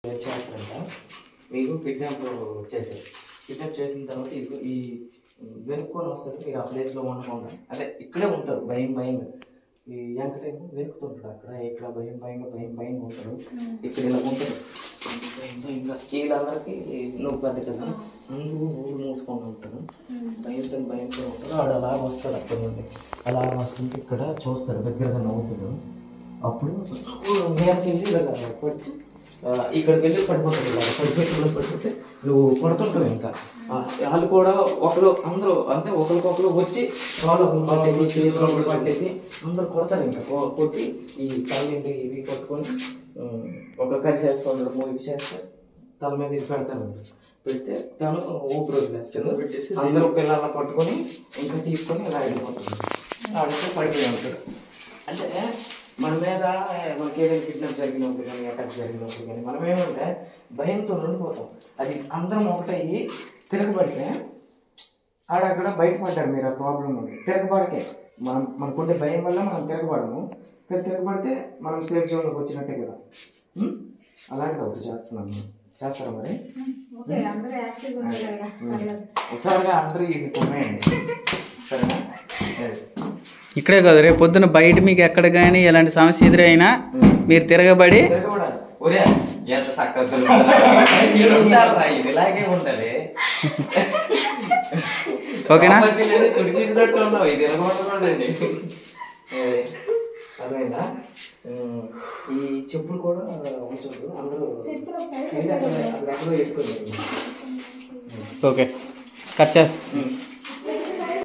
చేస్తారంట మీకు కిడ్నాప్ చేశారు కిడ్నాప్ చేసిన తర్వాత ఇది ఈ వెనుక్కొని వస్తారు మీరు ఆ ప్లేస్లో ఉండకుండా అదే ఇక్కడే ఉంటారు భయం భయంగా ఈ వెంకటేమో వెనుకుతుంటాడు అక్కడ ఇక్కడ భయం భయంగా భయం భయంగా ఉంటాడు ఇక్కడ ఇలా ఉంటాడు భయం భయంగా వీళ్ళందరికీ నువ్వు పెద్ద కదా అందరూ ఊరు మూసుకొని ఉంటాడు భయంతో భయంతో ఉంటాడు వాడు అలా వస్తాడు అక్కడ నుండి అలా వస్తుంటే ఇక్కడ చూస్తాడు దగ్గరగా నవ్వుతాడు అప్పుడు నేనకి వెళ్ళి ఇలా పట్టి ఆ, ఇక్కడికి వెళ్ళి పడిపోతాడు ఇలా పడిపోయి ఇలా పడిపోతే నువ్వు కొడుతుంటావు ఇంకా ఆ, వాళ్ళు కూడా ఒకరు అందరూ అంటే ఒకరికొకరు వచ్చి వాళ్ళు పట్టేసి చేతులు ఒకరు పట్టేసి అందరూ కొడతారు ఇంకా కొ- కొట్టి ఈ తల్లింటి ఇవి కొట్టుకొని ఉమ్, ఒక కరి చేస్తాడు మూవీ చేస్తే తల మీద ఇది పెడతాను పెడితే తను ఊపిరి వదిలేస్తాడు పెట్టేసి అందరూ పిల్లల పట్టుకొని ఇంకా తీసుకొని ఇలా వెళ్ళిపోతాడు ఆడితే పడిపోయి ఉంటాడు అంటే మన మీద మనకి ఏదైనా కిడ్నాప్ జరిగినప్పుడు కానీ అటాక్ జరిగినప్పుడు కానీ మనం ఏమంటే భయంతో ఉండిపోతాం అది అందరం ఒకటయ్యి తిరగబడితే ఆడక్కడ బయటపడ్డారు మీరు ఆ ప్రాబ్లం ఉంది తిరగబడితే మనం మనకుండే భయం వల్ల మనం తిరగబడము కానీ తిరగబడితే మనం సేఫ్ జోన్లోకి వచ్చినట్టే కదా ఉం? అలాంటిది ఒకటి చేస్తున్నాం మనం. చేస్తారా మరి ఓకే అందరూ యాక్టివ్గా ఉంటారు కదా పర్లేదు. ఒకసారిగా అందరూ ఇది కొనేయండి సరేనా అదే. ఇక్కడే కాదు రేపు పొద్దున బయట మీకు ఎక్కడ కానీ ఎలాంటి సమస్య ఎదురైనా మీరు తిరగబడి తిరగబడాలి. ఒరే ఎంత చక్కగా ఉంటారా ఇది ఇలాగే ఉండాలి ఓకేనా? అప్పటికి లేదు, తుడి చేసినట్టు ఉన్నావు ఇది తిరగబడకూడదండి ఏ, అర్థమైందా ఉమ్, ఈ చెప్పులు కూడా ఉంచొద్దు అందరూ చెప్పులు ఒకసారి ఇది అక్కడ అక్కడ ఎక్కడో ఎక్కువ ఓకే కట్ చేస్తా ఉమ్.